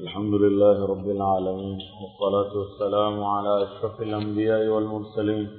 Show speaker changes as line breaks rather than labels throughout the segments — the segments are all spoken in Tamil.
الحمد لله رب العالمين والصلاة والسلام على أشرف الأنبياء والمرسلين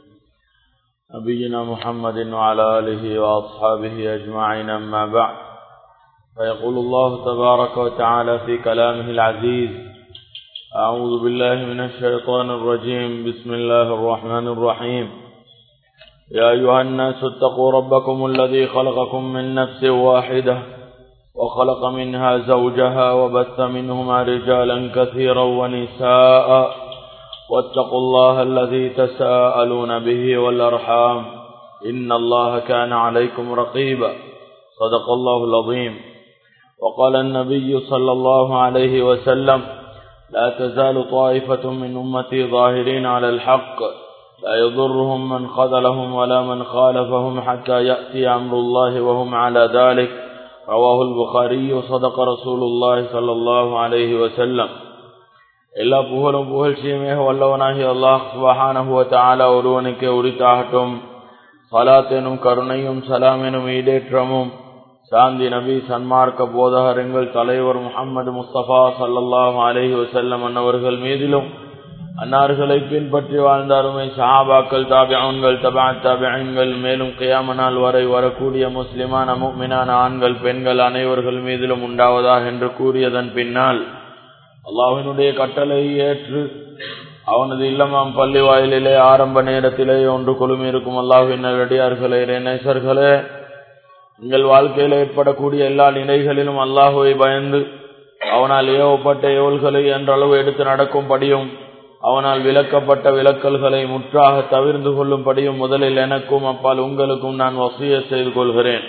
نبينا محمد وعلى آله وأصحابه أجمعين أما بعد فيقول الله تبارك وتعالى في كلامه العزيز أعوذ بالله من الشيطان الرجيم بسم الله الرحمن الرحيم يا أيها الناس اتقوا ربكم الذي خلقكم من نفس واحدة وخلق منها زوجها وبث منهما رجالا كثيرا ونساء واتقوا الله الذي تساءلون به والأرحام إن الله كان عليكم رقيبا صدق الله العظيم وقال النبي صلى الله عليه وسلم لا تزال طائفة من أمتي ظاهرين على الحق لا يضرهم من خذلهم ولا من خالفهم حتى يأتي أمر الله وهم على ذلك رواه البخاري صدق رسول الله صلى الله عليه وسلم எல்லா புகழும் புகழ்ச்சியுமே வல்லவனாகி அல்லாஹ் சுபஹானஹுவ தாலா ஒருவனுக்கு உரித்தாகட்டும் சலாத் எனும் கருணையும் சலாம் எனும் ஈடேற்றமும் சாந்தி நபி சன்மார்க்க போதகர் எங்கள் தலைவர் முகமது முஸ்தபா சல்லல்லாஹு அலஹி வசல்லம் அன்னவர்கள் மீதிலும் அன்னார்களை பின்பற்றி வாழ்ந்த அருமை சஹாபாக்கள் தாபியன்கள் தபா தாபியன்கள் மேலும் கியாமனால் வரை வரக்கூடிய முஸ்லிமான முக்மினான ஆண்கள் பெண்கள் அனைவர்கள் மீதிலும் உண்டாவதாக என்று கூறியதன் பின்னால் அல்லாஹினுடைய கட்டளை ஏற்று அவனது இல்லமாம் பள்ளி வாயிலே ஆரம்ப நேரத்திலே ஒன்று குழுமி இருக்கும் அல்லாஹின் அடியார்களே நேசர்களே உங்கள் வாழ்க்கையில் ஏற்படக்கூடிய எல்லா நிலைகளிலும் அல்லாஹுவை பயந்து அவனால் ஏவப்பட்ட ஏவல்களை என்றளவு எடுத்து நடக்கும்படியும் அவனால் விளக்கப்பட்ட விளக்கல்களை முற்றாக தவிர்ந்து கொள்ளும்படியும் முதலில் எனக்கும் அப்பால் உங்களுக்கும் நான் வசிய செய்து கொள்கிறேன்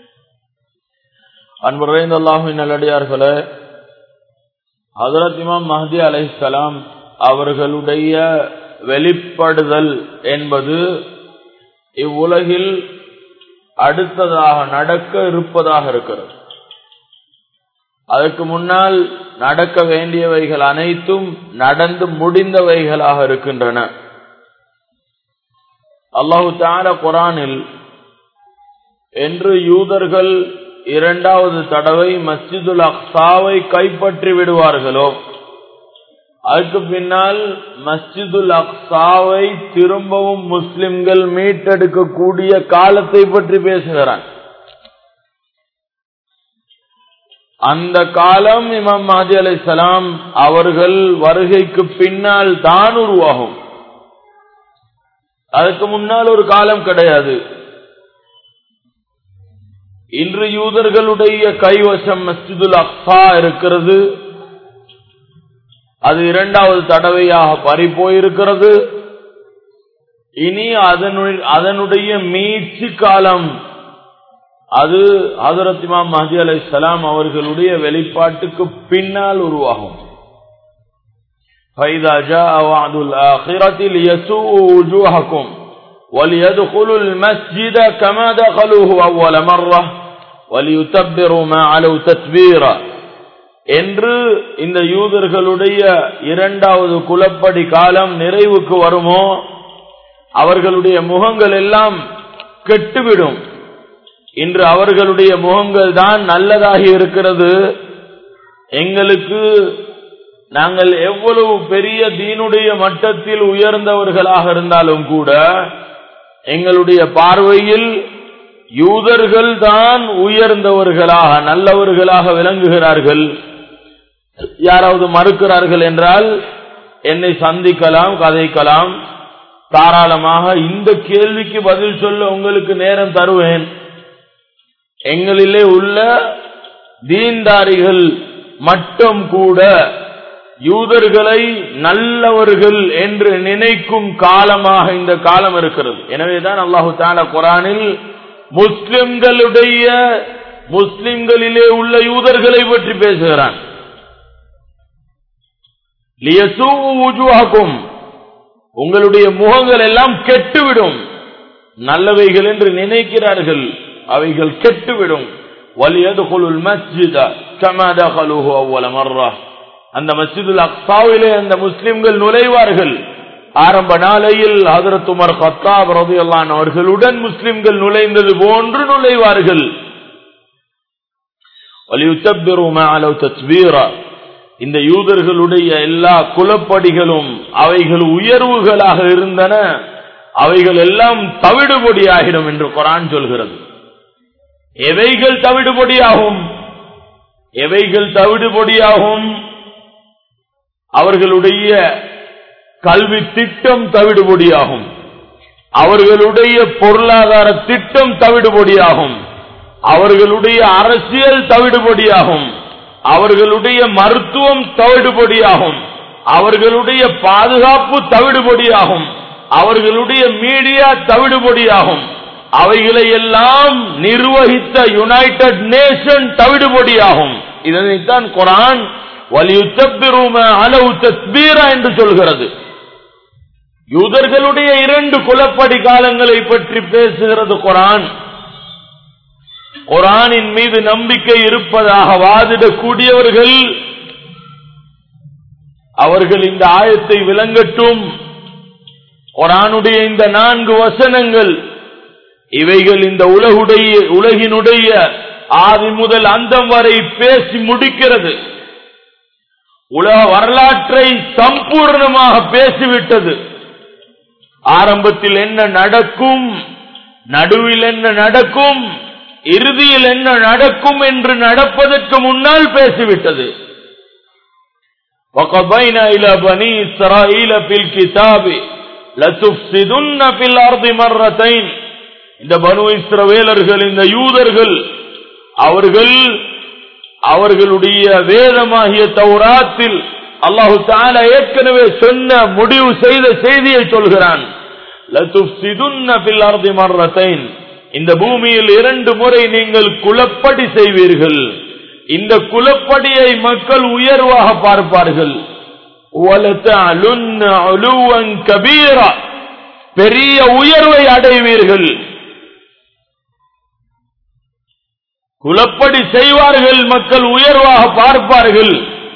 அன்புரைந்த அல்லாஹின் நல்லடியார்களே ஹசரத் இமாம் மஹதி அலைசலாம் அவர்களுடைய வெளிப்படுதல் என்பது இவ்வுலகில் அடுத்ததாக நடக்க இருப்பதாக இருக்கிறது அதற்கு முன்னால் நடக்க வேண்டியவைகள் அனைத்தும் நடந்து முடிந்தவைகளாக இருக்கின்றன அல்லாஹு தார குரானில் என்று யூதர்கள் இரண்டாவது தடவை மஸ்ஜிதுல் அக்சாவை கைப்பற்றி விடுவார்களோ அதுக்கு பின்னால் மஸ்ஜிதுல் அக்சாவை திரும்பவும் முஸ்லிம்கள் மீட்டெடுக்கக்கூடிய காலத்தை பற்றி பேசுகிறான் அந்த காலம் இமாம் மஹதி அலை சலாம் அவர்கள் வருகைக்கு பின்னால் தான் உருவாகும் அதுக்கு முன்னால் ஒரு காலம் கிடையாது இன்று யூதர்களுடைய கைவசம் மஸ்ஜிதுல் அக்ஸா இருக்கிறது அது இரண்டாவது தடவையாக பறி போயிருக்கிறது இனி அதனுடைய மீட்சி காலம் அது ஹசரத் இமாம் மஹதி அலை சலாம் அவர்களுடைய வெளிப்பாட்டுக்கு பின்னால் உருவாகும் فإذا جاء وعد الآخرة ليسوء وجوهكم وليدخلوا المسجد كما دخلوه أول مرة وليتبروا ما علوا تتبيرا என்று இந்த யூதர்களுடைய இரண்டாவது குலப்படி காலம் நிறைவுக்கு வருமோ அவர்களுடைய முகங்கள் எல்லாம் கெட்டுவிடும் இன்று அவர்களுடைய முகங்கள் தான் நல்லதாகி இருக்கிறது எங்களுக்கு நாங்கள் எவ்வளவு பெரிய தீனுடைய மட்டத்தில் உயர்ந்தவர்களாக இருந்தாலும் கூட எங்களுடைய பார்வையில் யூதர்கள் தான் உயர்ந்தவர்களாக நல்லவர்களாக விளங்குகிறார்கள் யாராவது மறுக்கிறார்கள் என்றால் என்னை சந்திக்கலாம் கதைக்கலாம் தாராளமாக இந்த கேள்விக்கு பதில் சொல்ல உங்களுக்கு நேரம் தருவேன் எங்களிலே உள்ள தீன்தாரிகள் மட்டும் கூட யூதர்களை நல்லவர்கள் என்று நினைக்கும் காலமாக இந்த காலம் இருக்கிறது எனவேதான் அல்லாஹு தால குரானில் முஸ்லிம்களுடைய முஸ்லிம்களிலே உள்ள யூதர்களை பற்றி பேசுகிறான் உங்களுடைய முகங்கள் எல்லாம் கெட்டுவிடும் நல்லவைகள் என்று நினைக்கிறார்கள் அவைகள் கெட்டுவிடும் வலியதுகுலுல் மஸ்ஜித கமதகலுஹு அவ்வள மர்ரா அந்த மஸ்ஜிதுல் அக்சாவிலே அந்த முஸ்லிம்கள் நுழைவார்கள் ஆரம்ப நாளையில் ஹதரத் உமர் ஹத்தாப் ரதியல்லான் அவர்களுடன் முஸ்லிம்கள் நுழைந்தது போன்று நுழைவார்கள் வலியுத்தபிரு மாலவ் தத்வீரா இந்த யூதர்களுடைய எல்லா குலப்படிகளும் அவைகள் உயர்வுகளாக இருந்தன அவைகள் எல்லாம் தவிடுபொடியாகிடும் என்று குரான் சொல்கிறது எவைகள் தவிடுபொடியாகும் எவைகள் தவிடுபொடியாகும் அவர்களுடைய கல்வி திட்டம் தவிடுபொடியாகும் அவர்களுடைய பொருளாதார திட்டம் தவிடுபொடியாகும் அவர்களுடைய அரசியல் தவிடுபொடியாகும் அவர்களுடைய மருத்துவம் தவிடுபொடியாகும் அவர்களுடைய பாதுகாப்பு தவிடுபொடியாகும் அவர்களுடைய மீடியா தவிடுபொடியாகும் அவைகளை எல்லாம் நிர்வகித்த யுனைடெட் நேஷன் தவிடுபொடியாகும் இதனைத்தான் குரான் வலியுத்தபிரும அளவு தஸ்பீரா என்று சொல்கிறது யூதர்களுடைய இரண்டு குலப்படி காலங்களை பற்றி பேசுகிறது குரான் குரானின் மீது நம்பிக்கை இருப்பதாக வாதிடக்கூடியவர்கள் அவர்கள் இந்த ஆயத்தை விளங்கட்டும் குரானுடைய இந்த நான்கு வசனங்கள் இவைகள் இந்த உலகுடைய உலகினுடைய ஆதி முதல் அந்தம் வரை பேசி முடிக்கிறது உலக வரலாற்றை சம்பூர்ணமாக பேசிவிட்டது ஆரம்பத்தில் என்ன நடக்கும் நடுவில் என்ன நடக்கும் இறுதியில் என்ன நடக்கும் என்று நடப்பதற்கு முன்னால் பேசிவிட்டது وقضينا إلى بني إسرائيل في الكتاب لتفسدن في الأرض مرتين இந்த பனு இஸ்ரவேலர்கள் இந்த யூதர்கள் அவர்கள் அவர்களுடைய வேதமாகிய தௌராத்தில் அல்லாஹு தாலா ஏற்கனவே சொன்ன முடிவு செய்த செய்தியை சொல்கிறான் லதுஃப்சிதுன்ன ஃபில் அர்தி மர்ரத்தைன் இந்த பூமியில் இரண்டு முறை நீங்கள் குலப்படி செய்வீர்கள் இந்த குலப்படியை மக்கள் உயர்வாக பார்ப்பார்கள் وَلَتَعْلُنَّ عُلُوًّا كَبِيرًا பெரிய உயர்வை அடைவீர்கள் குலப்படி செய்வார்கள் மக்கள் உயர்வாக பார்ப்பார்கள்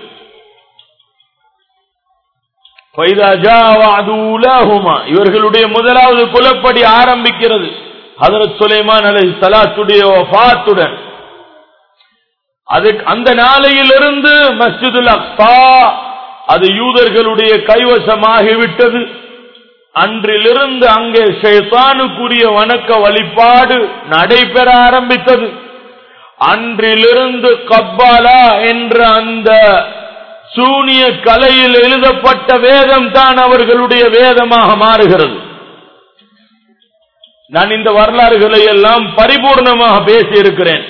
فَإِذَا جَاءَ وَعْدُ أُولَاهُمَا இவர்களுடைய முதலாவது குலப்படி ஆரம்பிக்கிறது ஹதரத் சுலைமான் அலை சலாத்துடைய வஃபாத்துடன் அதுக்கு அந்த நாளையிலிருந்து மஸ்ஜிதுல் அக்ஸா அது யூதர்களுடைய கைவசமாகிவிட்டது அன்றிலிருந்து அங்கே ஷைத்தானுக்குரிய வணக்க வழிபாடு நடைபெற ஆரம்பித்தது அன்றிலிருந்து கப்பாலா என்ற அந்த சூனிய கலையில் எழுதப்பட்ட வேதம் தான் அவர்களுடைய வேதமாக மாறுகிறது நான் இந்த வரலாறுகளை எல்லாம் பரிபூர்ணமாக பேசியிருக்கிறேன்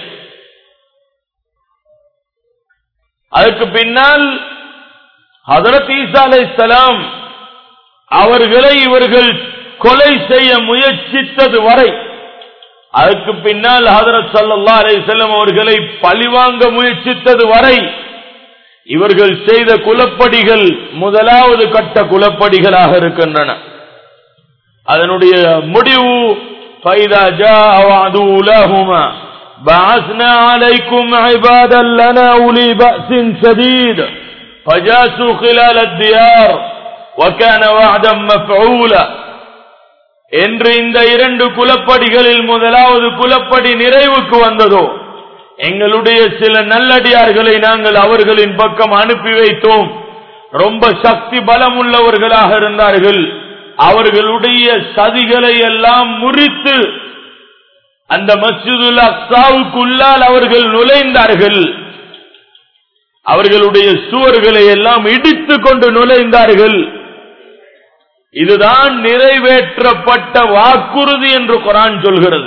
அதற்கு பின்னால் ஹதரத் ஈசா அலைஹிஸ்ஸலாம் அவர்களை இவர்கள் கொலை செய்ய முயற்சித்தது வரை அதற்கு பின்னால் ஹதரத் சல்லா அலைஹிஸ்ஸலாம் அவர்களை பழிவாங்க முயற்சித்தது வரை இவர்கள் செய்த குலப்படிகள் முதலாவது கட்ட குலப்படிகளாக இருக்கின்றன அதனுடைய முடிவு فَإِذَا جَاءَ وَعْدُ أُولَاهُمَا بَعَثْنَا عَلَيْكُمْ عِبَادًا لَنَا أُولِي بَأْسٍ شَدِيدٍ فَجَاسُوا خِلَالَ الدِّيَارِ وَكَانَ وَعْدًا مَفْعُولًا என்று இந்த இரண்டு குலப்படிகளில் முதலாவது குலப்படி நிறைவுக்கு வந்ததோ எங்களுடைய சில நல்லடியார்களை நாங்கள் அவர்களின் பக்கம் அனுப்பி வைத்தோம் ரொம்ப சக்தி பலம் உள்ளவர்களாக இருந்தார்கள் அவர்களுடைய சதிகளை எல்லாம் முறித்து அந்த மஸ்ஜிதுல் அக்சாவுக்குள்ளால் அவர்கள் நுழைந்தார்கள் அவர்களுடைய சுவர்களை எல்லாம் இடித்துக் கொண்டு நுழைந்தார்கள் இதுதான் நிறைவேற்றப்பட்ட வாக்குறுதி என்று குரான் சொல்கிறது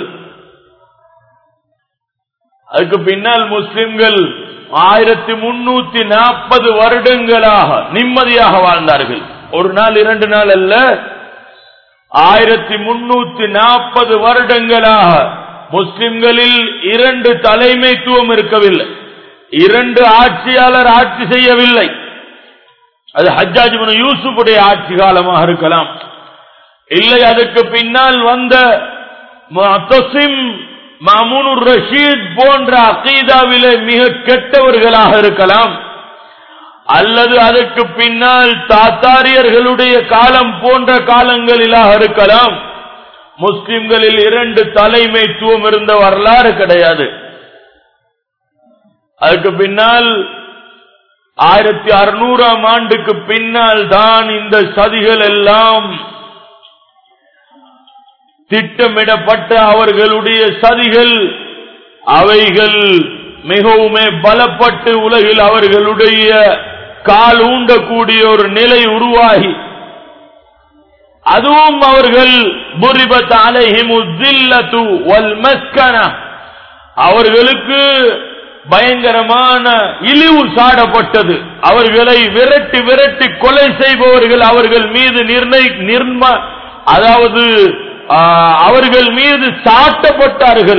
அதுக்கு பின்னால் முஸ்லிம்கள் ஆயிரத்தி முன்னூத்தி நாற்பது வருடங்களாக நிம்மதியாக வாழ்ந்தார்கள் ஒரு நாள் இரண்டு நாள் அல்ல ஆயிரத்தி முன்னூத்தி நாற்பது வருடங்களாக முஸ்லிம்களில் இரண்டு தலைமைத்துவம் இருக்கவில்லை இரண்டு ஆட்சியாளர் ஆட்சி செய்யவில்லை அது ஹஜ்ஜாஜ் யூசுஃபுடைய ஆட்சி காலமாக இருக்கலாம் இல்லை அதுக்கு பின்னால் வந்த முஅத்தசிம் மாமுனுர் ரஷீத் போன்ற அகீதாவிலே மிக கெட்டவர்களாக இருக்கலாம் அல்லது அதற்கு பின்னால் தாத்தாரியர்களுடைய காலம் போன்ற காலங்களிலாக இருக்கலாம் முஸ்லிம்களில் இரண்டு தலைமைத்துவம் இருந்த வரலாறு கிடையாது அதுக்கு பின்னால் ஆயிரத்தி அறுநூறாம் ஆண்டுக்கு பின்னால் தான் இந்த சதிகள் எல்லாம் திட்டமிடப்பட்ட அவர்களுடைய சதிகள் அவைகள் மிகவுமே பலப்பட்டு உலகில் அவர்களுடைய கால் ஊண்டக்கூடிய ஒரு நிலை உருவாகி அதுவும் அவர்கள் புரிபத் அலைஹிமு ஜில்லத்து வல் மஸ்கன அவர்களுக்கு பயங்கரமான இழிவு சாடப்பட்டது அவர்களை விரட்டி விரட்டி கொலை செய்பவர்கள் அவர்கள் மீது நிர்ணய நிர்ம அதாவது ஆ, அவர்கள் மீது சாட்டப்பட்டார்கள்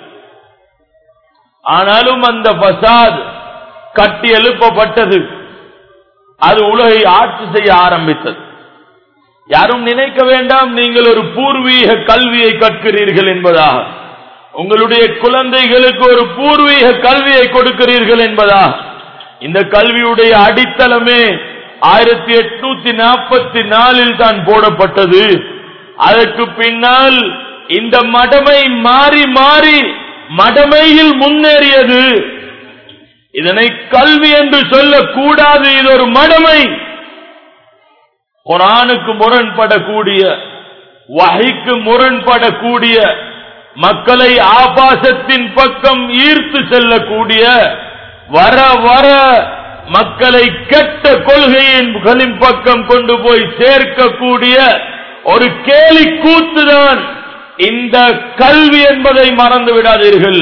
ஆனாலும் அந்த பசாத் கட்டி எழுப்பப்பட்டது அது உலகை ஆட்சி செய்ய ஆரம்பித்தது யாரும் நினைக்க வேண்டாம் நீங்கள் ஒரு பூர்வீக கல்வியை கற்கிறீர்கள் என்பதாக உங்களுடைய குழந்தைகளுக்கு ஒரு பூர்வீக கல்வியை கொடுக்கிறீர்கள் என்பதா இந்த கல்வியுடைய அடித்தளமே ஆயிரத்தி எட்நூத்தி நாற்பத்தி நாலில் தான் போடப்பட்டது அதற்கு பின்னால் இந்த மடமை மாறி மாறி மடமையில் முன்னேறியது இதனை கல்வி என்று சொல்லக்கூடாது இது ஒரு மடமை குரானுக்கு முரண்படக்கூடிய வகைக்கு முரண்படக்கூடிய மக்களை ஆபாசத்தின் பக்கம் ஈர்த்து செல்லக்கூடிய வர வர மக்களை கெட்ட கொள்கையின் பக்கம் கொண்டு போய் சேர்க்கக்கூடிய ஒரு கேலி கூத்துதான் இந்த கல்வி என்பதை மறந்து விடாதீர்கள்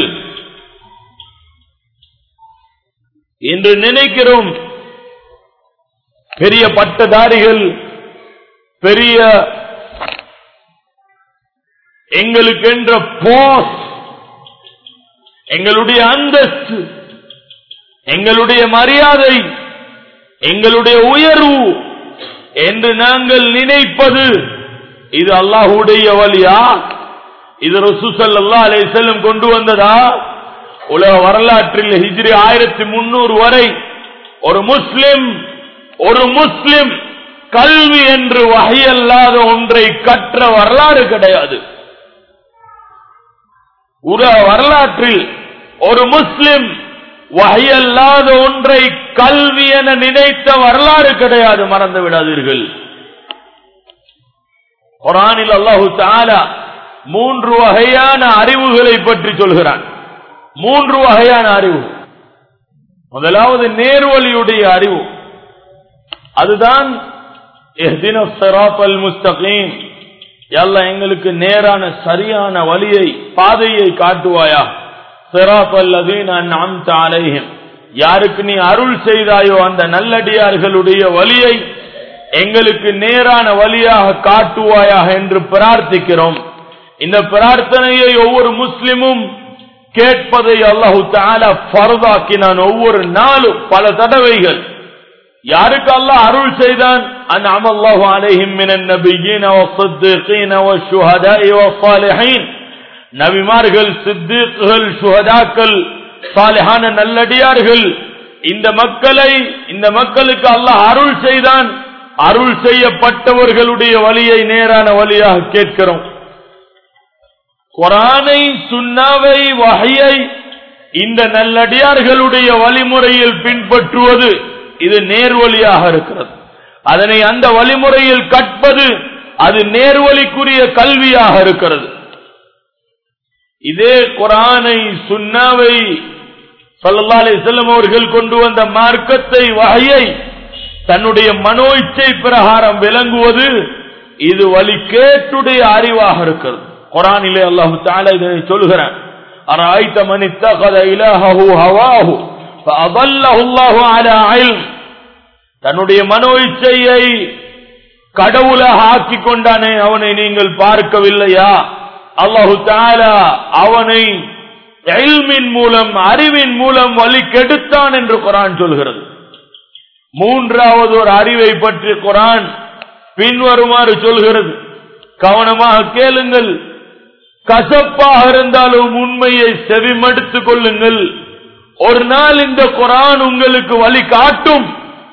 என்று நினைக்கிறோம் பெரிய பட்டதாரிகள் பெரிய எங்களுக்கென்ற போஸ் எங்களுடைய அந்தஸ்து எங்களுடைய மரியாதை எங்களுடைய உயர்வு என்று நாங்கள் நினைப்பது இது அல்லாஹுடைய வழியா இது ரசூசல்லா அலை செல்லம் கொண்டு வந்ததா உலக வரலாற்றில் ஹிஜ்ரி ஆயிரத்தி முன்னூறு வரை ஒரு முஸ்லிம் ஒரு முஸ்லிம் கல்வி என்று வகையல்லாத ஒன்றை கற்ற வரலாறு கிடையாது உலக வரலாற்றில் ஒரு முஸ்லிம் வகையல்லாத ஒன்றை கல்வி என நினைத்த வரலாறு கிடையாது மறந்து விடாதீர்கள் குரானில் அல்லாஹு தாலா மூன்று வகையான அறிவுகளை பற்றி சொல்கிறான் மூன்று வகையான அறிவு முதலாவது நேர்வழியுடைய அறிவு அதுதான் இஹ்தின ஸிராத்தல் முஸ்தகீம் யல்லா எங்களுக்கு நேரான சரியான வழியை பாதையை காட்டுவாயா ஸிராத்தல் லதீன அன்அம்த அலைஹிம் யாருக்கு நீ அருள் செய்தாயோ அந்த நல்லடியார்களுடைய வழியை எங்களுக்கு நேரான வழியாக காட்டுவாயாக என்று பிரார்த்திக்கிறோம் இந்த பிரார்த்தனையை ஒவ்வொரு முஸ்லிமும் கேட்பதை அல்லாஹு தாலா ஃபர்தாக்கினான் ஒவ்வொரு நாளும் பல தடவைகள் யாருக்கு அல்லாஹ் அருள் செய்தான் அன்அம அல்லாஹு அலைஹிம் மினன் நபியீன வஸ்ஸித்தீகீன வஷ்ஷுஹதாஇ வஸ்ஸாலிஹீன் நபிமார்கள் சித்தீக்குகள் சுஹதாக்கள் சாலிஹான நல்லடியார்கள் இந்த மக்களை இந்த மக்களுக்கு அல்லாஹ் அருள் செய்தான் அருள் செய்யப்பட்டவர்களுடைய வழியை நேரான வழியாக கேட்கிறோம் குரானை சுன்னாவை வகையை இந்த நல்லடியார்களுடைய வழிமுறையில் பின்பற்றுவது இது நேர்வழியாக இருக்கிறது அதனை அந்த வழிமுறையில் கற்பது அது நேர்வழிக்குரிய கல்வியாக இருக்கிறது இதே குரானை சுன்னாவை சல்லா அலி செல்லம் அவர்கள் கொண்டு வந்த மார்க்கத்தை வகையை தன்னுடைய மனோ இச்சை பிரகாரம் விளங்குவது இது வழிகேட்டுடைய அறிவாக இருக்கிறது குரானிலே அல்லாஹு தாலா இதனை சொல்கிறான் أرأيت من اتخذ إلهه هواه فأضله الله على علم தன்னுடைய மனோ இச்சையை கடவுளாக ஆக்கி கொண்டானே அவனை நீங்கள் பார்க்கவில்லையா அல்லாஹு தாலா அவனை எல்மின் மூலம் அறிவின் மூலம் வழி கெடுத்தான் என்று குரான் சொல்கிறது மூன்றாவது ஒரு அறிவை பற்றி குரான் பின்வருமாறு சொல்கிறது கவனமாக கேளுங்கள் கசப்பாக இருந்தாலும் உண்மையை செவிமடுத்துக் கொள்ளுங்கள் ஒரு நாள் இந்த குரான் உங்களுக்கு வழி காட்டும்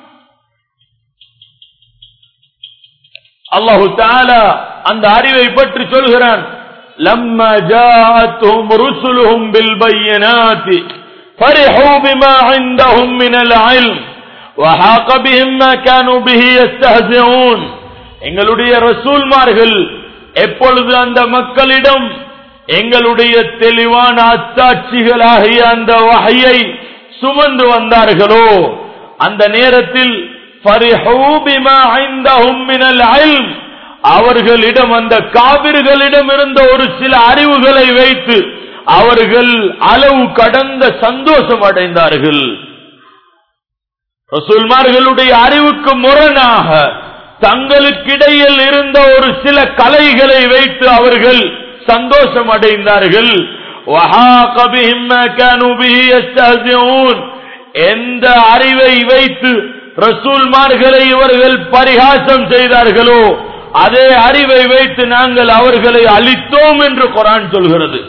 அல்லாஹு தாலா அந்த அறிவை பற்றி சொல்கிறான் لما جاءتهم رسلهم بالبينات فرحوا بما عندهم من العلم وحاق بهم ما كانوا به يستهزئون எங்களுடைய ரசூல்மார்கள் எப்பொழுது அந்த மக்களிடம் எங்களுடைய தெளிவான அத்தாட்சிகளாகிய அந்த வகையை சுமந்து வந்தார்களோ அந்த நேரத்தில் فَرِحُوا بِمَا عِندَهُم مِّنَ الْعِلْمِ அவர்களிடம் அந்த காவிர்களிடம் இருந்த ஒரு சில அறிவுகளை வைத்து அவர்கள் அளவு கடந்த சந்தோஷம் அடைந்தார்கள் ரசூல்மார்களுடைய அறிவுக்கு முரணாக தங்களுக்கிடையில் இருந்த ஒரு சில கலைகளை வைத்து அவர்கள் சந்தோஷம் அடைந்தார்கள் وَحَاقَ بِهِم مَّا كَانُوا بِهِ يَسْتَهْزِئُونَ எந்த அறிவை வைத்து ரசூல்மார்களை இவர்கள் பரிகாசம் செய்தார்களோ அதே அறிவை வைத்து நாங்கள் அவர்களை அழித்தோம் என்று குரான் சொல்கிறது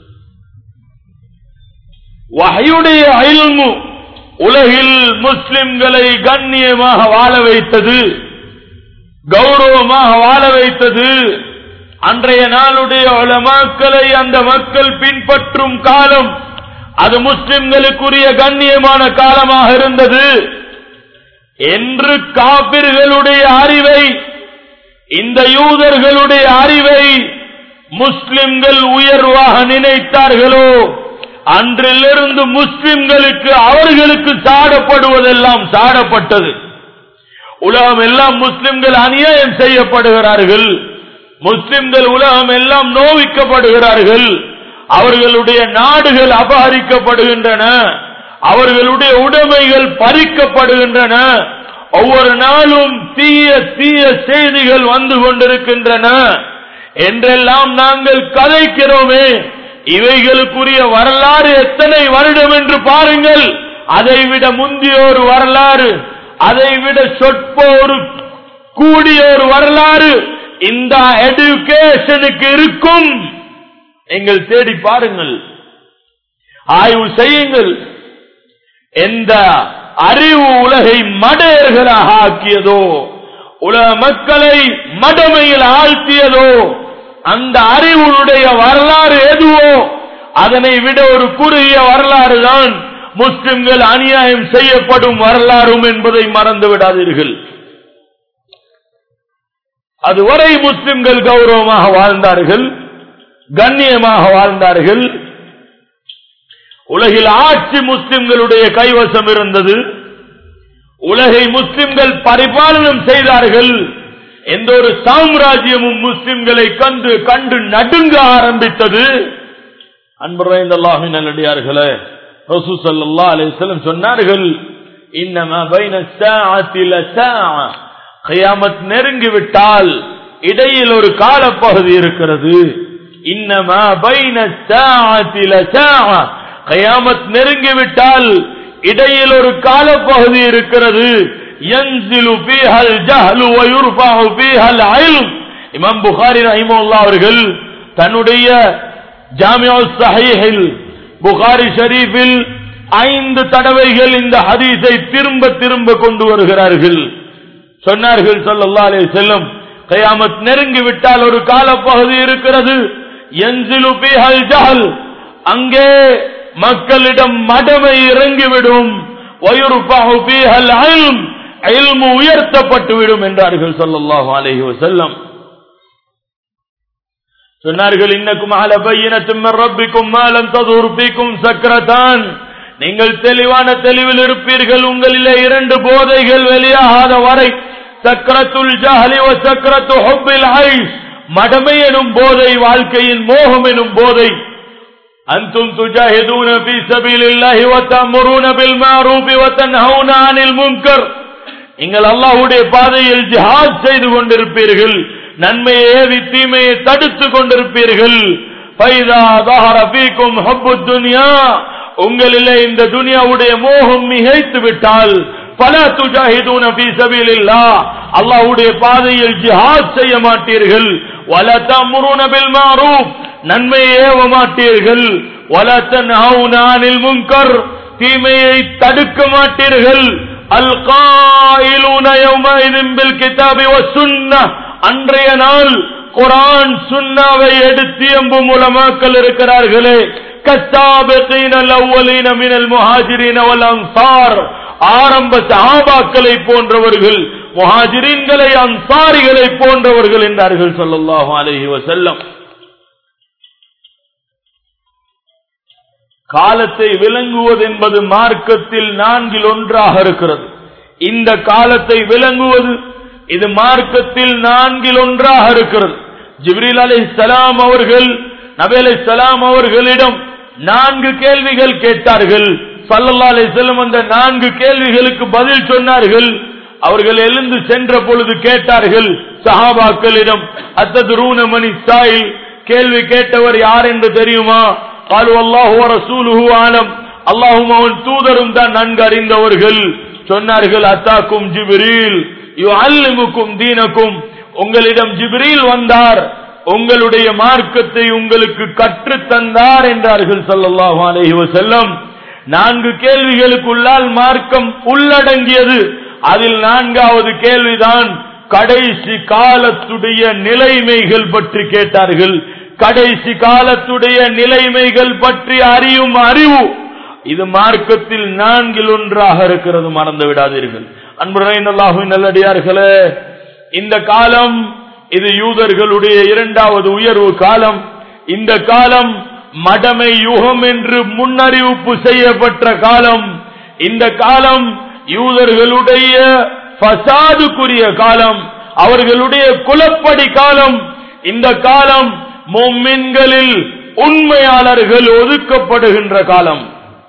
வகையுடைய அயல்மு உலகில் முஸ்லிம்களை கண்ணியமாக வாழ வைத்தது கௌரவமாக வாழ வைத்தது அன்றைய நாளுடைய உலமாக்களை அந்த மக்கள் பின்பற்றும் காலம் அது முஸ்லிம்களுக்குரிய கண்ணியமான காலமாக இருந்தது என்று காபிர்களுடைய அறிவை இந்த யூதர்களுடைய அறிவை முஸ்லிம்கள் உயர்வாக நினைத்தார்களோ அன்றிலிருந்து முஸ்லிம்களுக்கு அவர்களுக்கு சாடப்படுவதெல்லாம் சாடப்பட்டது உலகம் எல்லாம் முஸ்லிம்கள் அநியாயம் செய்யப்படுகிறார்கள் முஸ்லிம்கள் உலகம் எல்லாம் நோவிக்கப்படுகிறார்கள் அவர்களுடைய நாடுகள் அபகரிக்கப்படுகின்றன அவர்களுடைய உடைமைகள் பறிக்கப்படுகின்றன ஒவ்வொரு நாளும் தீய தீய செய்திகள் வந்து கொண்டிருக்கின்றன என்றெல்லாம் நாங்கள் கதைக்கிறோமே இவைகளுக்குரிய வரலாறு எத்தனை வருடம் என்று பாருங்கள் அதைவிட முந்திய ஒரு வரலாறு அதைவிட சொற்ப ஒரு கூடிய ஒரு வரலாறு இந்த எடுகேஷனுக்கு இருக்கும் நீங்கள் தேடி பாருங்கள் ஆய்வு செய்யுங்கள் எந்த அறிவு உலகை மடையர்களாக ஆக்கியதோ உலக மக்களை மடமையில் ஆழ்த்தியதோ அந்த அறிவுடைய வரலாறு எதுவோ அதனை விட ஒரு குறுகிய வரலாறு தான் முஸ்லிம்கள் அநியாயம் செய்யப்படும் வரலாறும் என்பதை மறந்து விடாதீர்கள் அதுவரை முஸ்லிம்கள் கௌரவமாக வாழ்ந்தார்கள் கண்ணியமாக வாழ்ந்தார்கள் உலகில் ஆட்சி முஸ்லிம்களுடைய கைவசம் இருந்தது உலகை முஸ்லிம்கள் பரிபாலனம் செய்தார்கள் எந்த ஒரு சாம்ராஜ்யமும் முஸ்லிம்களை கண்டு கண்டு நடுங்க ஆரம்பித்தது அன்புரைந்தல்லாஹின் நல்லடியார்களே ரசூ சல்லா அலிஸ்லம் சொன்னார்கள் இன்னமா பைன சாஅத்தில் சாஅ கயாமத் நெருங்கிவிட்டால் இடையில் ஒரு காலப்பகுதி இருக்கிறது இன்னமா பைன சாஅத்தில் சாஅ கயாமத் நெருங்கிவிட்டால் இடையில் ஒரு காலப்பகுதி இருக்கிறது யன்சிலு ஃபீஹல் ஜஹ்லு வ யுர்ஃபஉ ஃபீஹல் இல்ம் இமாம் புகாரி ரஹிமஹுல்லாஹ் அவர்கள் தன்னுடைய ஜாமிஉ ஸஹீஹில் புகாரி ஷரீஃபில் ஐந்து தடவைகள் இந்த ஹதீஸை திரும்ப திரும்ப கொண்டு வருகிறார்கள் சொன்னார்கள் ஸல்லல்லாஹு அலைஹி வஸல்லம் கயாமத் நெருங்கி விட்டால் ஒரு காலப்பகுதி இருக்கிறது யன்சிலு ஃபீஹல் ஜஹல் அங்கே மக்களிடம் மடமை இறங்கிவிடும் வயுர்ஃபஹு ஃபீஹல் இல்ம் இல்மு உயர்த்தப்பட்டுவிடும் என்றார்கள் ஸல்லல்லாஹு அலைஹி வஸல்லம் சொன்னார்கள் இன்னக்கும் அல பையினத்தும் மின் ரப்பிக்கும் மா லம் ததுர் ஃபீக்கும் சக்ரதான் நீங்கள் தெளிவான தெளிவில் இருப்பீர்கள் உங்களிலே இரண்டு போதைகள் வெளியாகாத வரை சக்கரத்துல் ஜஹலி வ சக்கரத்து ஹுப்பில் ஐஷ் மடமை எனும் போதை வாழ்க்கையின் மோகம் எனும் போதை أنتم تجاهدون في سبيل الله وتأمرون بالمعروف وتنهون عن المنكر நீங்கள் அல்லாஹ்வுடைய பாதையில் ஜிஹாத் செய்து கொண்டிருப்பீர்கள் நன்மையை ஏவி தீமையை தடுத்து கொண்டிருப்பீர்கள் ஃபைதா ظهر فيكم حب الدنيا உங்களிலே இந்த துனியாவுடைய மோகம் மிகைத்து விட்டால் பல துஜாஹிதூன ஃபீ சபீலில்லாஹ் அல்லாஹ்வுடைய பாதையில் ஜிஹாத் செய்ய மாட்டீர்கள் வல தம்ருன பில் மாரூஃப் நன்மையை ஏவ மாட்டீர்கள் வல தன்ஹவுன அனில் முன்கர் தீமையை தடுக்க மாட்டீர்கள் அல் காயிலூன யௌமஇதின் பில் கிதாபி வசுன்னஹ் அன்றைய நாள் குர்ஆன் சுன்னாவை எடுத்து எம்பும் உலமாக்கள் இருக்கிறார்களே كالسابقين الأولين من المهاجرين والأنصار ஆரம்ப சஹாபாக்களை போன்றவர்கள் முஹாஜிரின்களை அன்சாரிகளை போன்றவர்கள் என்றார்கள் ஸல்லல்லாஹு அலைஹி வஸல்லம் காலத்தை விளங்குவது என்பது மார்க்கத்தில் நான்கில் ஒன்றாக இருக்கிறது இந்த காலத்தை விளங்குவது இது மார்க்கத்தில் நான்கில் ஒன்றாக இருக்கிறது ஜிப்ரீல் அலை சலாம் அவர்கள் நபி அலை சலாம் அவர்களிடம் நான்கு கேள்விகள் கேட்டார்கள் சல்லல்லா அலை செல்லம் அந்த நான்கு கேள்விகளுக்கு பதில் சொன்னார்கள் அவர்கள் எழுந்து சென்ற பொழுது கேட்டார்கள் சஹாபாக்களிடம் அத்தது ரூனமணி சாயில் கேள்வி கேட்டவர் யார் என்று தெரியுமா காலு அல்லாஹு ரசூலுஹு ஆலம் அல்லாஹும் அவன் தூதரும் தான் நன்கு அறிந்தவர்கள் சொன்னார்கள் அத்தாக்கும் ஜிப்ரீல் யு அல்லிமுக்கும் தீனக்கும் உங்களிடம் ஜிப்ரீல் வந்தார் உங்களுடைய மார்க்கத்தை உங்களுக்கு கற்றுத் தந்தார் என்றார்கள் ஸல்லல்லாஹு அலைஹி வஸல்லம் நான்கு கேள்விகளுக்குள்ளால் மார்க்கம் உள்ளடங்கியது அதில் நான்காவது கேள்விதான் கடைசி காலத்துடைய நிலைமைகள் பற்றி கேட்டார்கள் கடைசி காலத்துடைய நிலைமைகள் பற்றி அறியும் அறிவு இது மார்க்கத்தில் நான்கில் ஒன்றாக இருக்கிறது மறந்து விடாதீர்கள் அன்புரையின் நல்லடியார்களே இந்த காலம் இது யூதர்களுடைய இரண்டாவது உயர்வு காலம் இந்த காலம் மடமை யுகம் என்று முன்னறிவிப்பு செய்யப்பட்ட காலம் இந்த காலம் யூதர்களுடைய பசாதுக்குரிய காலம் அவர்களுடைய குலப்படி காலம் இந்த காலம் மொம்மின்களில் உண்மையாளர்கள் ஒதுக்கப்படுகின்ற காலம்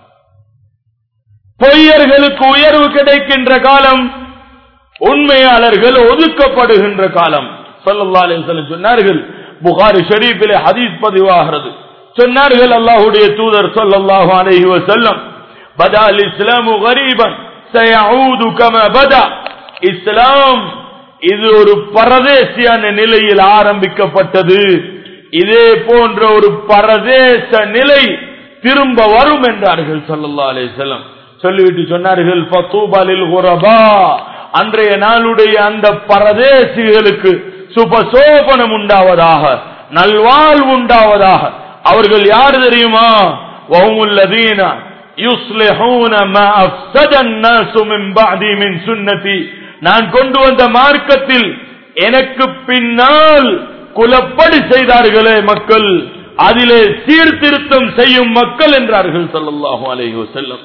பொய்யர்களுக்கு உயர்வு கிடைக்கின்ற காலம் உண்மையாளர்கள் ஒதுக்கப்படுகின்ற காலம் ஸல்லல்லாஹு அலைஹி வஸல்லம் சொன்னார்கள் புகாரி ஷரீஃபிலே ஹதீஸ் பதிவாகிறது சொன்னார்கள் அல்லாஹ்வுடைய தூதர் ஸல்லல்லாஹு அலைஹி வஸல்லம் பதா அல் இஸ்லாமு கரீபன் சயஊது கமா பதா இஸ்லாம் இது ஒரு பரதேசியான நிலையில் ஆரம்பிக்கப்பட்டது இதே போன்ற ஒரு பரதேச நிலை திரும்ப வரும் என்றார்கள் ஸல்லல்லாஹு அலைஹி வஸல்லம் சொல்லிவிட்டு சொன்னார்கள் ஃபதூபலில் குரபா அன்றைய நாளுடைய அந்த பரதேசிகளுக்கு சுபசோபனம் உண்டாவதாக நல்வாழ்வு உண்டாவதாக அவர்கள் யார் தெரியுமா வஹுமுல்லதீன யுஸ்லிஹூன மா அஃஸத الناس من بعدي من சுன்னதி நான் கொண்டு வந்த மார்க்கத்தில் எனக்கு பின்னால் குலப்படி செய்தார்களே மக்கள் அதிலே சீர்திருத்தம் செய்யும் மக்கள் என்றார்கள் ஸல்லல்லாஹு அலைஹி வஸல்லம்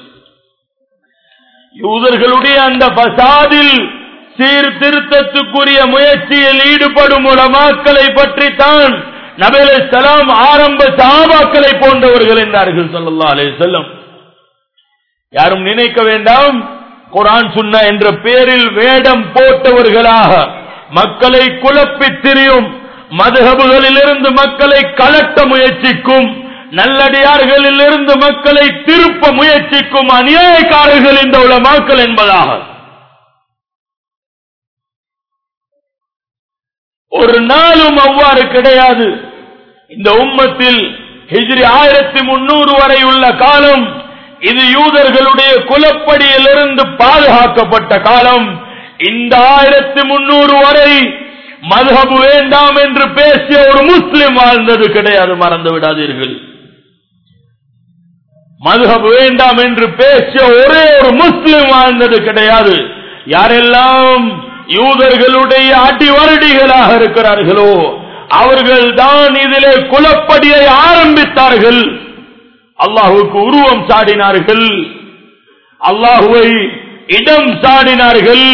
யூதர்களுடைய அந்த பசாதில் சீர்திருத்தத்துக்குரிய முயற்சியில் ஈடுபடும் உலமாக்களை பற்றி தான் நபிலே சலாம் ஆரம்ப சாபாக்களை போன்றவர்கள் என்றார்கள் ஸல்லல்லாஹு அலைஹி வஸல்லம் யாரும் நினைக்க வேண்டாம் குரான் சுன்னா என்ற பேரில் வேடம் போட்டவர்களாக மக்களை குழப்பித் திரியும் மதுகபுகளிலிருந்து மக்களை கலட்ட முயற்சிக்கும் நல்லடியார்களில் இருந்து மக்களை திருப்ப முயற்சிக்கும் அநியாயக்காரர்கள் இந்த உலமாக்கள் என்பதாக ஒரு நாளும் அவ்வாறு கிடையாது இந்த உம்மத்தில் ஹிஜ்ரி ஆயிரத்தி முன்னூறு வரை உள்ள காலம் இது யூதர்களுடைய குலப்படியிலிருந்து பாதுகாக்கப்பட்ட காலம் இந்த ஆயிரத்தி முன்னூறு வரை மதுஹபு வேண்டாம் என்று பேசிய ஒரு முஸ்லிம் வாழ்ந்தது கிடையாது மறந்து விடாதீர்கள் மதுஹப் வேண்டாம் என்று பேசிய ஒரே ஒரு முஸ்லிம் வாழ்ந்தது கிடையாது யாரெல்லாம் யூதர்களுடைய அடிவருடிகளாக இருக்கிறார்களோ அவர்கள் தான் இதிலே குலப்படியை ஆரம்பித்தார்கள் அல்லாஹுக்கு உருவம் சாடினார்கள் அல்லாஹுவை இடம் சாடினார்கள்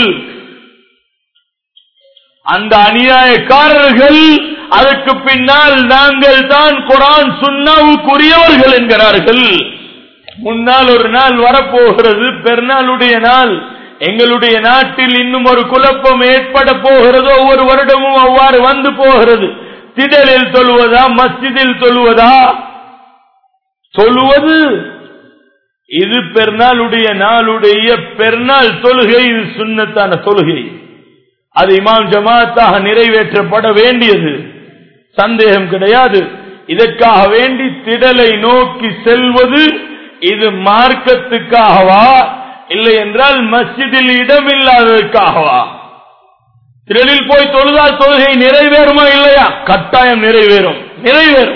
அந்த அநியாயக்காரர்கள் அதற்கு பின்னால் நாங்கள் தான் குரான் சுண்ணாவுக்குரியவர்கள் என்கிறார்கள் முன்னால் ஒரு நாள் வரப்போகிறது பெருநாளுடைய நாள் எங்களுடைய நாட்டில் இன்னும் ஒரு குழப்பம் ஏற்பட போகிறது ஒவ்வொரு வருடமும் அவ்வாறு வந்து போகிறது திடலில் தொழுவதா மஸ்ஜிதில் தொழுவதா சொல்லுவது இது பெருநாளுடைய நாளுடைய பெருநாள் தொழுகை இது சுண்ணத்தான தொழுகை அது இமாம் ஜமாத்தாக நிறைவேற்றப்பட வேண்டியது சந்தேகம் கிடையாது இதற்காக வேண்டி திடலை நோக்கி செல்வது இது மார்க்கத்துக்காகவா இல்லை என்றால் மஸ்ஜிதில் இடமில்லாததற்காகவா திடலில் போய் தொழுதால் தொழுகை நிறைவேறுமா இல்லையா கட்டாயம் நிறைவேறும் நிறைவேறும்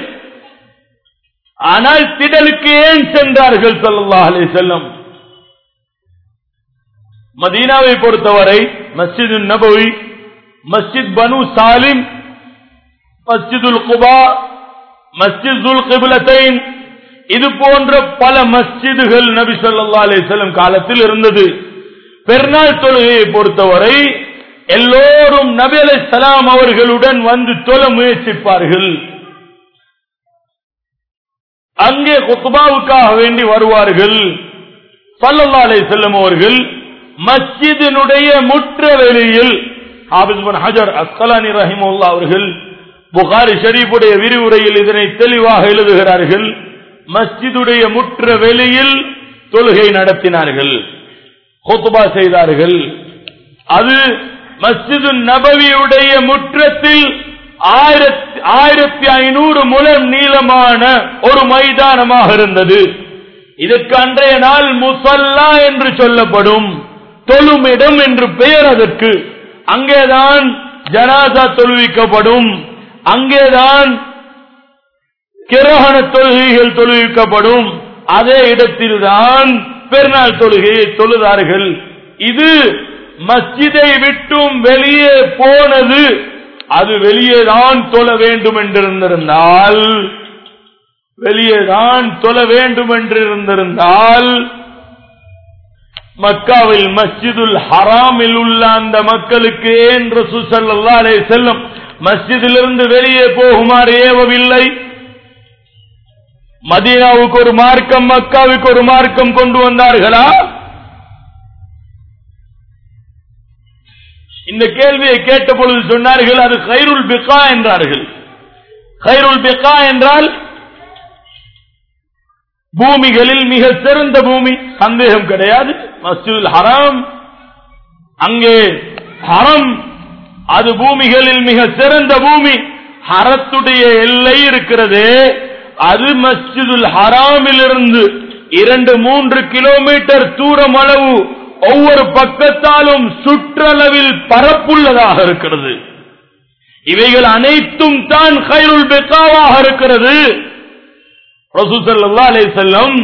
ஆனால் திடலுக்கு ஏன் சென்றார்கள் ஸல்லல்லாஹு அலைஹி வஸல்லம் மதீனாவை பொறுத்தவரை மஸ்ஜிது நபவி மஸ்ஜித் பனு சாலிம் மஸ்ஜிதுல் குபா மஸ்ஜிதுல் கிபிலத்தைன் இது போன்ற பல மஸ்ஜிதுகள் நபி சொல்லா அலிசல்லம் காலத்தில் இருந்தது பெருநாள் தொழுகையை பொறுத்தவரை எல்லோரும் நபி அலை சலாம் அவர்களுடன் வந்து தொழ முயற்சிப்பார்கள் அங்கே குத்துபாவுக்காக வேண்டி வருவார்கள் சல்லல்லா அலை செல்லம் அவர்கள் மஸ்ஜிதினுடைய முற்ற வெளியில் ஹஜர் அஸ்கலானி ரஹிமுல்லா அவர்கள் புகாரி ஷரீஃபுடைய விரிவுரையில் இதனை தெளிவாக எழுதுகிறார்கள் மஸ்ஜிதுடைய முற்ற வெளியில் தொழுகை நடத்தினார்கள் ஹொத்துபா செய்தார்கள் அது மஸ்ஜிது நபவியுடைய முற்றத்தில் ஆயிரத்தி ஆயிரத்தி ஐநூறு முலம் நீளமான ஒரு மைதானமாக இருந்தது இதற்கு அன்றைய நாள் முசல்லா என்று சொல்லப்படும் தொழுமிடம் என்று பெயர் அதற்கு அங்கேதான் ஜனாதா தொழுவிக்கப்படும் அங்கேதான் கிரகண தொழுகைகள் தொழுவிக்கப்படும் அதே இடத்தில்தான் பெருநாள் தொழுகையை தொழுதார்கள் இது மஸ்ஜிதை விட்டும் வெளியே போனது அது வெளியேதான் தொழ வேண்டும் என்றிருந்திருந்தால் வெளியேதான் தொழ வேண்டும் என்றிருந்திருந்தால் மக்காவில் மஸ்ஜிதுல் ஹராமில் உள்ள அந்த மக்களுக்கு என்று சுசல்லா அலே செல்லும் மஸ்ஜிதிலிருந்து வெளியே போகுமாறு ஏவவில்லை மதீனாவுக்கு ஒரு மார்க்கம் மக்காவுக்கு ஒரு மார்க்கம் கொண்டு வந்தார்களா இந்த கேள்வியை கேட்ட பொழுது சொன்னார்கள் அது கைருல் பிகா என்றார்கள் கைருல் பிகா என்றால் பூமிகளில் மிக சிறந்த பூமி சந்தேகம் கிடையாது மஸ்ஜிதுல் ஹராம் அங்கே ஹரம் அது பூமிகளில் மிக சிறந்த பூமி ஹரத்துடைய எல்லை இருக்கிறது அது மஸ்ஜிதுல் ஹராமில் இருந்து இரண்டு மூன்று கிலோமீட்டர் தூரம் அளவு ஒவ்வொரு பக்கத்தாலும் சுற்றளவில் பரப்புள்ளதாக இருக்கிறது இவைகள் அனைத்தும் தான் கைருள் பெக்காவாக இருக்கிறது ரசூசல்லா அலை செல்லம்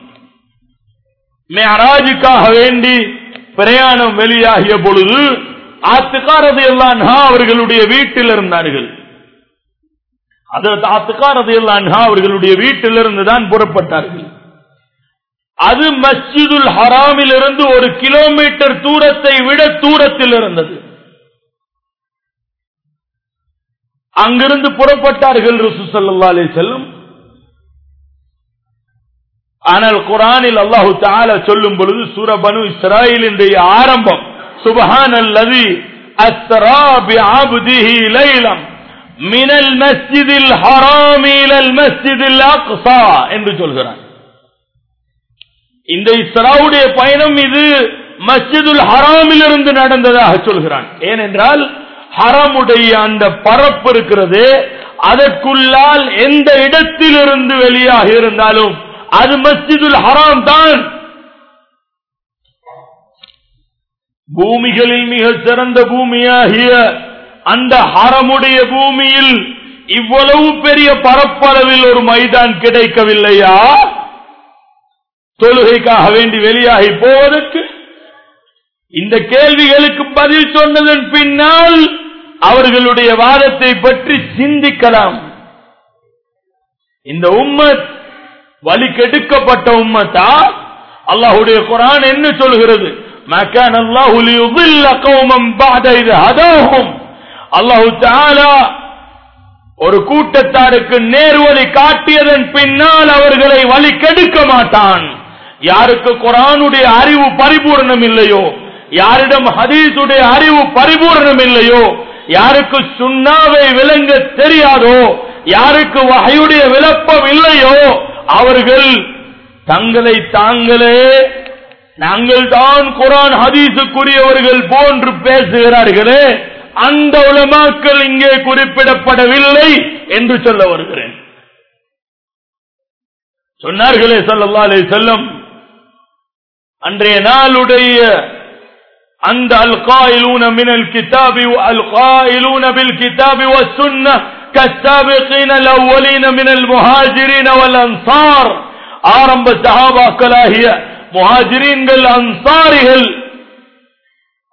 மேராஜுக்காக வேண்டி பிரயாணம் வெளியாகிய பொழுது ஆத்துக்காரது எல்லாம் அவர்களுடைய வீட்டில் இருந்தார்கள் அதற்கு ஆத்துக்காரது எல்லாம் அவர்களுடைய வீட்டிலிருந்து தான் புறப்பட்டார்கள் அது மஸ்ஜிதுல் ஹராமில் இருந்து ஒரு கிலோமீட்டர் தூரத்தை விட தூரத்தில் இருந்தது அங்கிருந்து புறப்பட்டார்கள் ருசு சல்லா அலி செல்லும் ஆனால் குரானில் அல்லாஹு தால சொல்லும் பொழுது சூரபனு இஸ்ராயலினுடைய ஆரம்பம் சுபஹான் அல்லது அஸ்ராபி ஆபுதிஹி லைலம் மினல் மஸ்ஜிதில் ஹராமில் மஸ்ஜிதில் அக்ஸா என்று சொல்கிறான் இந்த இஸ்ராவுடைய பயணம் இது மஸ்ஜிதுல் ஹராமில் இருந்து நடந்ததாக சொல்கிறான் ஏனென்றால் ஹரமுடைய அந்த பரப்பு இருக்கிறது அதற்குள்ளால் எந்த இடத்திலிருந்து வெளியாக இருந்தாலும் அது மஸ்ஜிதுல் ஹராம் தான் பூமிகளில் மிக சிறந்த பூமியாகிய அந்த ஹரமுடைய பூமியில் இவ்வளவு பெரிய பரப்பளவில் ஒரு மைதான் கிடைக்கவில்லையா தொழுகைக்காக வேண்டி வெளியாகி போவதற்கு இந்த கேள்விகளுக்கு பதில் சொன்னதன் பின்னால் அவர்களுடைய வாதத்தை பற்றி சிந்திக்கலாம் இந்த உம்மத் வழி கெடுக்கப்பட்ட உம்மத்தா அல்லாஹுடைய குரான் என்ன சொல்கிறது மக்கான் அல்லாஹு லியுதில்ல கௌமம் பஅத இத ஹதாஹும் அல்லாஹு தஆலா ஒரு கூட்டத்தாருக்கு நேர்வழி காட்டியதன் பின்னால் அவர்களை வழி கெடுக்க மாட்டான் யாருக்கு குரானுடைய அறிவு பரிபூர்ணம் இல்லையோ யாரிடம் ஹதீஸுடைய அறிவு பரிபூர்ணம் இல்லையோ யாருக்கு சுண்ணாவை விளங்க தெரியாதோ யாருக்கு வகையுடைய விளப்பம் இல்லையோ அவர்கள் தங்களை தாங்களே நாங்கள் தான் குரான் ஹதீஸுக்குரியவர்கள் போன்று பேசுகிறார்களே அந்த உலமாக்கள் இங்கே குறிப்பிடப்படவில்லை என்று சொல்ல வருகிறேன் சொன்னார்களே சல்லா அலே செல்லம் அன்றைய நாளுடைய அந்த القائلون من الكتاب والقائلون بالكتاب والسنة كالسابقين الأولين من المهاجرين والأنصار ஆரம்ப சஹாபாக்களாகிய முஹாஜிரீன்கள் அன்சாரிகள்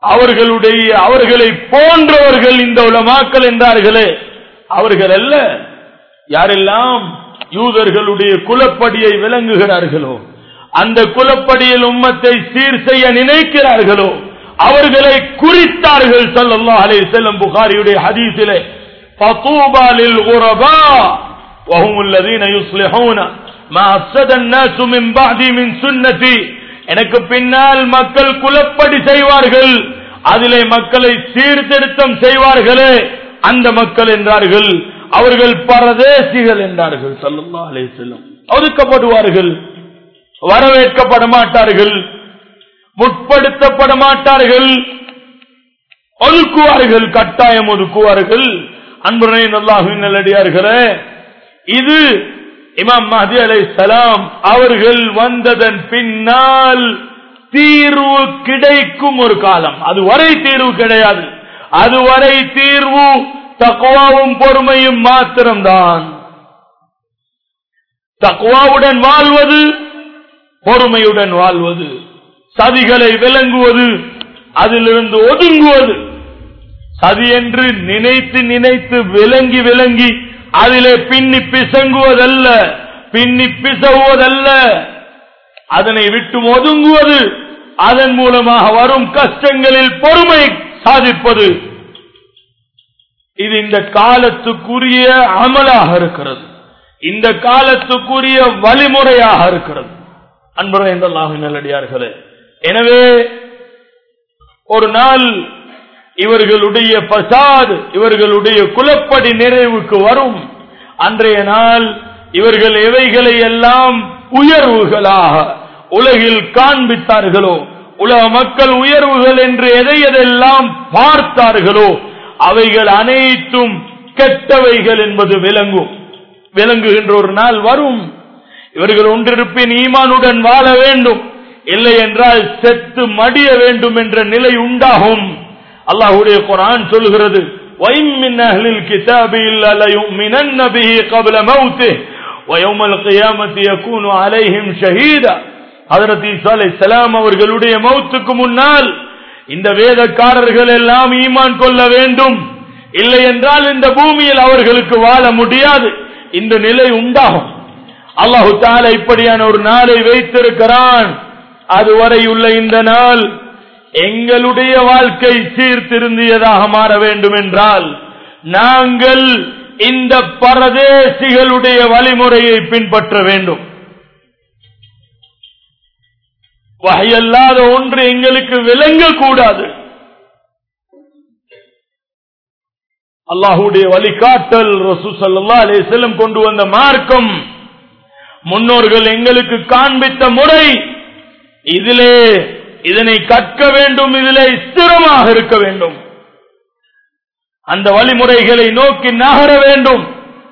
அவர்களுடைய அவர்களை போன்றவர்கள் இந்த உலமாக்கள் என்றார்களே அவர்கள் அல்ல யாரெல்லாம் யூதர்களுடைய குலப்படியை விளங்குகிறார்களோ அந்த குலப்படியில் உம்மத்தை சீர் செய்ய நினைக்கிறார்களோ அவர்களை குறித்தார்கள் ஸல்லல்லாஹு அலைஹி வஸல்லம் புகாரியுடைய ஹதீஸிலே ஃபதூபா லில் குரபா وهم الذين يصلحون ما افسد الناس من بعدي من سنتي எனக்கு பின்னால் மக்கள் குலப்படி செய்வார்கள் அதிலே மக்களை சீர்திருத்தம் செய்வார்களே அந்த மக்கள் என்றார்கள் அவர்கள் பரதேசிகள் என்றார்கள் ஸல்லல்லாஹு அலைஹி வஸல்லம் ஒதுக்கப்படுவார்கள் வரவேற்கப்பட மாட்டார்கள் முற்படுத்தப்பட மாட்டார்கள் ஒதுக்குவார்கள் கட்டாயம் ஒதுக்குவார்கள் அன்புரை நல்லாஹின் நல்லடியார்களே இது இமாம் மஹதி அலை சலாம் அவர்கள் வந்ததன் பின்னால் தீர்வு கிடைக்கும் ஒரு காலம் அதுவரை தீர்வு கிடையாது அதுவரை தீர்வு தக்குவாவும் பொறுமையும் மாத்திரம்தான் தக்குவாவுடன் வாழ்வது பொறுமையுடன் வாழ்வது சதிகளை விளங்குவது அதிலிருந்து ஒதுங்குவது சதி என்று நினைத்து நினைத்து விளங்கி விளங்கி அதிலே பின்னி பிசங்குவதல்ல பின்னி பிசகுவதல்ல அதனை விட்டு ஒதுங்குவது அதன் மூலமாக வரும் கஷ்டங்களில் பொறுமை சாதிப்பது இது இந்த காலத்துக்குரிய அமலாக இருக்கிறது இந்த காலத்துக்குரிய வழிமுறையாக இருக்கிறது அன்புரை என்றாக நல்லடியார்களே எனவே ஒரு நாள் இவர்களுடைய பசாத் இவர்களுடைய குலப்படி நிறைவுக்கு வரும் அன்றைய நாள் இவர்கள் எவைகளை எல்லாம் உயர்வுகளாக உலகில் காண்பித்தார்களோ உலக மக்கள் உயர்வுகள் என்று எதை எதெல்லாம் பார்த்தார்களோ அவைகள் அனைத்தும் கெட்டவைகள் என்பது விளங்கும் விளங்குகின்ற ஒரு நாள் வரும் இவர்கள் ஒன்றிருப்பின் ஈமானுடன் வாழ வேண்டும் இல்லை என்றால் செத்து மடிய வேண்டும் என்ற நிலை உண்டாகும் அல்லாஹுடைய குரான் சொல்கிறது وَإِن مِّنْ أَهْلِ الْكِتَابِ إِلَّا لَيُؤْمِنَنَّ بِهِ قَبْلَ مَوْتِهِ وَيَوْمَ الْقِيَامَةِ يَكُونُ عَلَيْهِمْ شَهِيدًا ஹஜரத் ஈசா அலைஹிஸ்ஸலாம் அவர்களுடைய மௌத்துக்கு முன்னால் இந்த வேதக்காரர்கள் எல்லாம் ஈமான் கொள்ள வேண்டும் இல்லை என்றால் இந்த பூமியில் அவர்களுக்கு வாழ முடியாது இந்த நிலை உண்டாகும் அல்லாஹு தாலா இப்படியான ஒரு நாளை வைத்திருக்கிறான் அதுவரை உள்ள இந்த நாள் எங்களுடைய வாழ்க்கை சீர்திருந்தியதாக மாற வேண்டும் என்றால் நாங்கள் இந்த பரதேசிகளுடைய வழிமுறையை பின்பற்ற வேண்டும் வகையல்லாத ஒன்று எங்களுக்கு விளங்கக்கூடாது அல்லாஹுடைய வழிகாட்டல் ரசூ சல்லா அலிசல்லம் கொண்டு வந்த மார்க்கம் முன்னோர்கள் எங்களுக்கு காண்பித்த முறை இதிலே இதனை கற்க வேண்டும் இதிலே ஸ்திரமாக இருக்க வேண்டும் அந்த வழிமுறைகளை நோக்கி நகர வேண்டும்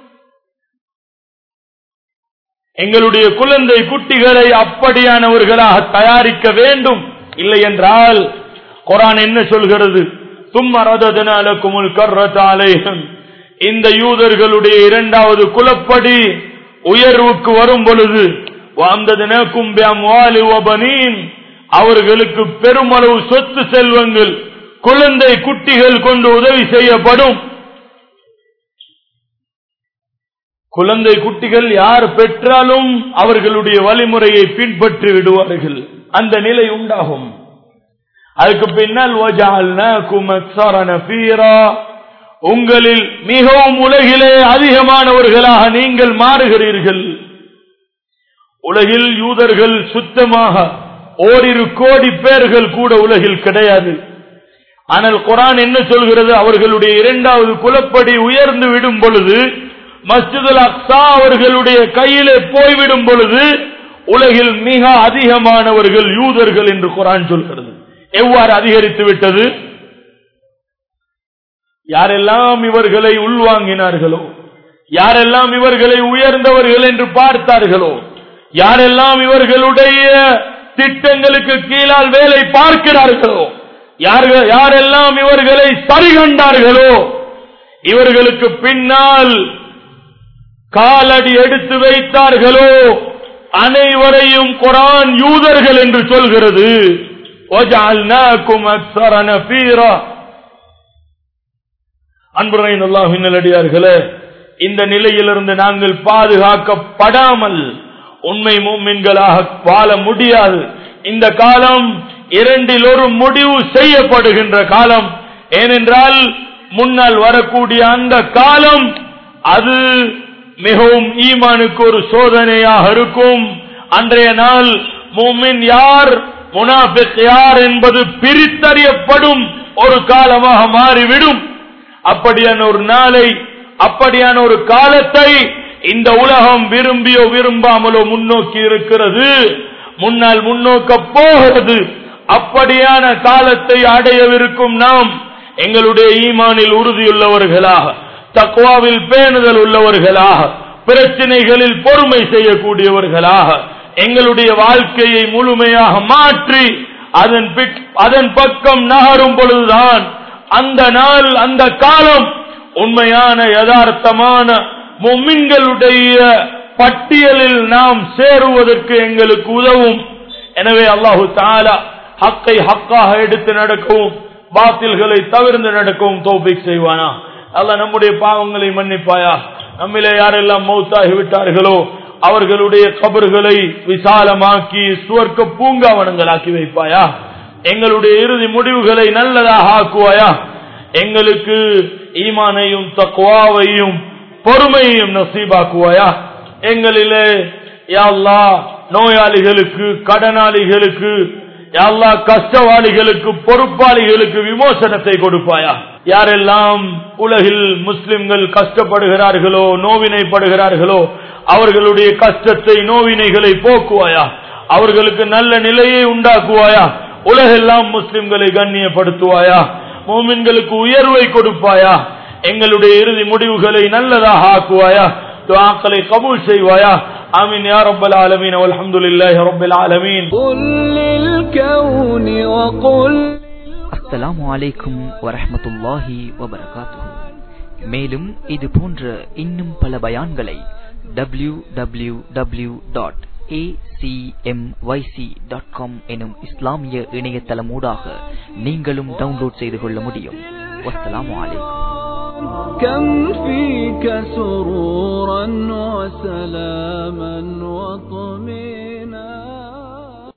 எங்களுடைய குழந்தை குட்டிகளை அப்படியானவர்களாக தயாரிக்க வேண்டும் இல்லை என்றால் குரான் என்ன சொல்கிறது தும்மரதனாலக்குமுல் கர்ரத்தாலேயும் இந்த யூதர்களுடைய இரண்டாவது குலப்படி உயர்வுக்கு வரும் பொழுது வாழ்ந்ததனக்கும் அவர்களுக்கு பெருமளவு சொத்து செல்வங்கள் குழந்தை குட்டிகள் கொண்டு உதவி செய்யப்படும் குழந்தை குட்டிகள் யார் பெற்றாலும் அவர்களுடைய வழிமுறையை பின்பற்றி விடுவார்கள் அந்த நிலை உண்டாகும் அதுக்கு பின்னால் உங்களில் மிகவும் உலகிலே அதிகமானவர்களாக நீங்கள் மாறுகிறீர்கள் உலகில் யூதர்கள் சுத்தமாக ஓரிரு கோடி பேர்கள் கூட உலகில் கிடையாது ஆனால் குரான் என்ன சொல்கிறது அவர்களுடைய இரண்டாவது குலப்படி உயர்ந்து விடும் பொழுது மஸ்ஜிதுல் அக்ஸா அவர்களுடைய கையிலே போய்விடும் பொழுது உலகில் மிக அதிகமானவர்கள் யூதர்கள் என்று குரான் சொல்கிறது எவ்வாறு அதிகரித்து விட்டது யாரெல்லாம் இவர்களை உள்வாங்கினார்களோ யாரெல்லாம் இவர்களை உயர்ந்தவர்கள் என்று பார்த்தார்களோ யாரெல்லாம் இவர்களுடைய திட்டங்களுக்கு கீழால் வேலை பார்க்கிறார்களோ யாரெல்லாம் இவர்களை சரிகண்டார்களோ இவர்களுக்கு பின்னால் காலடி எடுத்து வைத்தார்களோ அனைவரையும் குரான் யூதர்கள் என்று சொல்கிறது وَجَعَلْنَاكُمْ أَكْثَرَ نَفِيرًا அன்புரையின் அல்லாஹின் நல்லடியார்களே இந்த நிலையிலிருந்து நாங்கள் பாதுகாக்கப்படாமல் உண்மை மூமின்களாக வாழ முடியாது இந்த காலம் இரண்டில் ஒரு முடிவு செய்யப்படுகின்ற காலம் ஏனென்றால் முன்னால் வரக்கூடிய அந்த காலம் அது மிகவும் ஈமானுக்கு ஒரு சோதனையாக இருக்கும் அன்றைய நாள் மூமின் யார் முனாபிக் யார் என்பது பிரித்தறியப்படும் ஒரு காலமாக மாறிவிடும் அப்படியான ஒரு நாளை அப்படியான ஒரு காலத்தை இந்த உலகம் விரும்பியோ விரும்பாமலோ முன்னோக்கி இருக்கிறது முன்னால் முன்னோக்க போகிறது அப்படியான காலத்தை அடையவிருக்கும் நாம் எங்களுடைய ஈமானில் உறுதியுள்ளவர்களாக தக்குவாவில் பேணுதல் உள்ளவர்களாக பிரச்சனைகளில் பொறுமை செய்யக்கூடியவர்களாக எங்களுடைய வாழ்க்கையை முழுமையாக மாற்றி அதன் பிக்- அதன் பக்கம் நகரும் பொழுதுதான் அந்த நாள் அந்த காலம் உண்மையான யதார்த்தமான மும்மின்களுடைய பட்டியலில் நாம் சேருவதற்கு எங்களுக்கு உதவும் எனவே அல்லாஹு தாலா ஹக்கை ஹக்காக எடுத்து நடக்கவும் பாத்தில்களை தவிர்த்து நடக்கவும் தௌபிக் செய்வானா அல்லாஹ் நம்முடைய பாவங்களை மன்னிப்பாயா நம்மிலே யாரெல்லாம் மௌத்தாகி விட்டார்களோ அவர்களுடைய கபர்களை விசாலமாக்கி சுவர்க்க பூங்காவனங்களாக்கி வைப்பாயா எங்களுடைய இறுதி முடிவுகளை நல்லதாக ஆக்குவாயா எங்களுக்கு ஈமானையும் தக்குவாவையும் பொறுமையையும் நசீபாக்குவாயா எங்களிலே யா அல்லாஹ் நோயாளிகளுக்கு கடனாளிகளுக்கு யா அல்லாஹ் கஷ்டவாளிகளுக்கு பொறுப்பாளிகளுக்கு விமோசனத்தை கொடுப்பாயா யாரெல்லாம் உலகில் முஸ்லிம்கள் கஷ்டப்படுகிறார்களோ நோவினைப்படுகிறார்களோ அவர்களுடைய கஷ்டத்தை நோவினைகளை போக்குவாயா அவர்களுக்கு நல்ல நிலையை உண்டாக்குவாயா உலகெல்லாம் முஸ்லிம்களை கண்ணியப்படுத்துவாயா மோமின்களுக்கு உயர்வை கொடுப்பாயா எங்களுடைய இறுதி முடிவுகளை நல்லதாக ஆக்குவாயா துஆக்களை கபூல் செய்வாயா ஆமீன் யா ரப்பல் ஆலமீன் வல்ஹம்துலில்லாஹி ரப்பில் ஆலமீன்
قل للكون وقل
அஸ்ஸலாமு அலைக்கும் வரஹ்மத்துல்லாஹி வபரகாத்துஹு மேலும் இது போன்ற இன்னும் பல பயான்களை W W W dot dot com எனும் இஸ்லாமிய இணையதளமூடாக நீங்களும் டவுன்லோட் செய்து கொள்ள முடியும் வஸ்ஸலாமு அலைக்கும்
كم فيك سرورا وسلاما وطمئنا